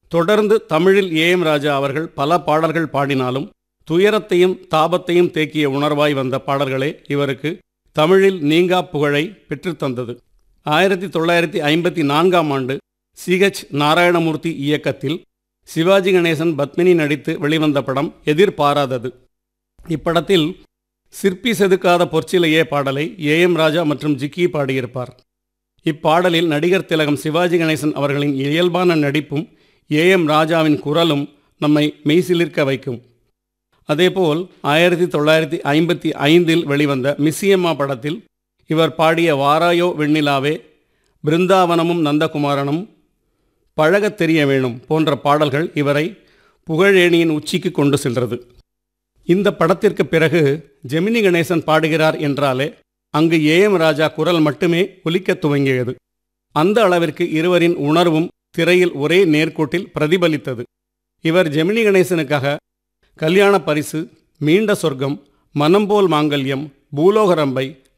தொடர்ந்து தமிழில் A M ராஜா அவர்கள் பல பாடல்கள் பாடினாலும் துயரத்தையும் தாபத்தையும் தேக்கிய உணர்வாய் வந்த பாடல்களே இவருக்கு தமிழில் நீங்கா புகழை பெற்றுத்தந்தது ஆயிரத்தி தொள்ளாயிரத்தி ஐம்பத்தி நான்காம் ஆண்டு சிஹெச் நாராயணமூர்த்தி இயக்கத்தில் சிவாஜி கணேசன் பத்மினி நடித்து வெளிவந்த படம் எதிர்பாராதது இப்படத்தில் சிற்பி செதுக்காத பொற்சிலையே பாடலை ஏ எம் ராஜா மற்றும் ஜிக்கி பாடியிருப்பார் இப்பாடலில் நடிகர் திலகம் சிவாஜி கணேசன் அவர்களின் இயல்பான நடிப்பும் ஏ எம் ராஜாவின் குரலும் நம்மை மெய்சிலிர்க்க வைக்கும் அதேபோல் ஆயிரத்தி தொள்ளாயிரத்தி ஐம்பத்தி ஐந்தில் வெளிவந்த மிஸ்ஸியம்மா படத்தில் இவர் பாடிய வாராயோ வெண்ணிலாவே பிருந்தாவனமும் நந்தகுமாரனும் பழகத் தெரிய வேணும் போன்ற பாடல்கள் இவரை புகழேணியின் உச்சிக்கு கொண்டு சென்றது இந்த படத்திற்கு பிறகு ஜெமினி கணேசன் பாடுகிறார் என்றாலே அங்கு ஏ எம் ராஜா குரல் மட்டுமே ஒலிக்கத் துவங்கியது அந்த அளவிற்கு இருவரின் உணர்வும் திரையில் ஒரே நேர்கோட்டில் பிரதிபலித்தது இவர் ஜெமினி கணேசனுக்காக கல்யாண பரிசு மீண்ட சொர்க்கம் மனம்போல் மாங்கல்யம் பூலோகரம்பை